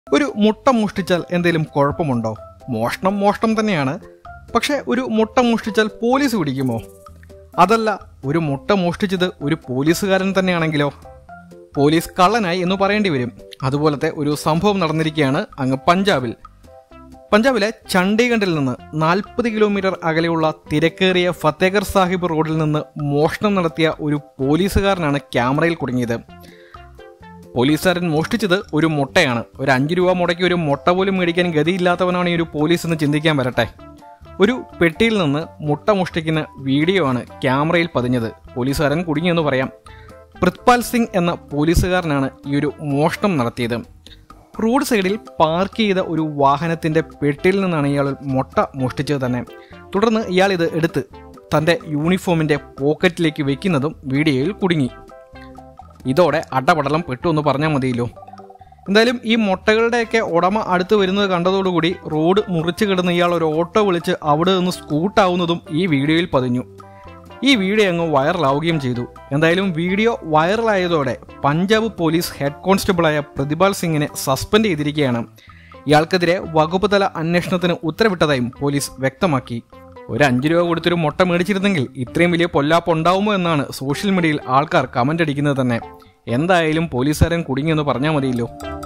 ഒരു മുട്ട മോഷ്ടിച്ചാൽ എന്തെങ്കിലും കുഴപ്പമുണ്ടോ മോഷണം മോഷണം തന്നെയാണ് പക്ഷേ ഒരു മുട്ട മോഷ്ടിച്ചാൽ പോലീസ് പിടിക്കുമോ അതല്ല ഒരു മുട്ട മോഷ്ടിച്ചത് ഒരു പോലീസുകാരൻ തന്നെയാണെങ്കിലോ പോലീസ് കള്ളനായി എന്ന് പറയേണ്ടി വരും അതുപോലത്തെ ഒരു സംഭവം നടന്നിരിക്കുകയാണ് അങ്ങ് പഞ്ചാബിൽ പഞ്ചാബിലെ ചണ്ഡീഗഡിൽ നിന്ന് നാൽപ്പത് കിലോമീറ്റർ അകലെയുള്ള തിരക്കേറിയ ഫത്തേഗർ സാഹിബ് റോഡിൽ നിന്ന് മോഷണം നടത്തിയ ഒരു പോലീസുകാരനാണ് ക്യാമറയിൽ കുടുങ്ങിയത് പോലീസുകാരൻ മോഷ്ടിച്ചത് ഒരു മുട്ടയാണ് ഒരു അഞ്ച് രൂപ മുടക്കി ഒരു മുട്ട പോലും മേടിക്കാൻ ഗതിയില്ലാത്തവനാണ് ഈ ഒരു പോലീസ് എന്ന് ചിന്തിക്കാൻ വരട്ടെ ഒരു പെട്ടിയിൽ നിന്ന് മുട്ട മോഷ്ടിക്കുന്ന വീഡിയോ ആണ് ക്യാമറയിൽ പതിഞ്ഞത് പോലീസുകാരൻ കുടുങ്ങിയെന്ന് പറയാം പൃഥ്പാൽ സിംഗ് എന്ന പോലീസുകാരനാണ് ഈ ഒരു മോഷണം നടത്തിയത് റോഡ് സൈഡിൽ പാർക്ക് ചെയ്ത ഒരു വാഹനത്തിന്റെ പെട്ടിയിൽ നിന്നാണ് ഇയാൾ മുട്ട മോഷ്ടിച്ചത് തന്നെ തുടർന്ന് ഇയാൾ ഇത് എടുത്ത് തന്റെ യൂണിഫോമിന്റെ പോക്കറ്റിലേക്ക് വെക്കുന്നതും വീഡിയോയിൽ കുടുങ്ങി ഇതോടെ അടപടലം പെട്ടു എന്ന് പറഞ്ഞാൽ മതിയല്ലോ എന്തായാലും ഈ മുട്ടകളുടെയൊക്കെ ഉടമ അടുത്ത് വരുന്നത് കണ്ടതോടുകൂടി റോഡ് മുറിച്ച് കിടന്ന് ഇയാൾ ഒരു ഓട്ടോ വിളിച്ച് അവിടെ നിന്ന് സ്കൂട്ടാവുന്നതും ഈ വീഡിയോയിൽ പതിഞ്ഞു ഈ വീഡിയോ അങ്ങ് വൈറലാവുകയും ചെയ്തു എന്തായാലും വീഡിയോ വൈറലായതോടെ പഞ്ചാബ് പോലീസ് ഹെഡ് കോൺസ്റ്റബിളായ പ്രതിപാൽ സിംഗിനെ സസ്പെൻഡ് ചെയ്തിരിക്കുകയാണ് ഇയാൾക്കെതിരെ വകുപ്പ് തല അന്വേഷണത്തിന് ഉത്തരവിട്ടതായും പോലീസ് വ്യക്തമാക്കി ഒരു അഞ്ച് രൂപ കൊടുത്തൊരു മുട്ട മേടിച്ചിരുന്നെങ്കിൽ ഇത്രയും വലിയ പൊല്ലാപ്പ് ഉണ്ടാവുമോ എന്നാണ് സോഷ്യൽ മീഡിയയിൽ ആൾക്കാർ കമന്റ് അടിക്കുന്നത് തന്നെ എന്തായാലും പോലീസുകാരൻ കുടുങ്ങിയെന്ന് പറഞ്ഞാൽ മതിയല്ലോ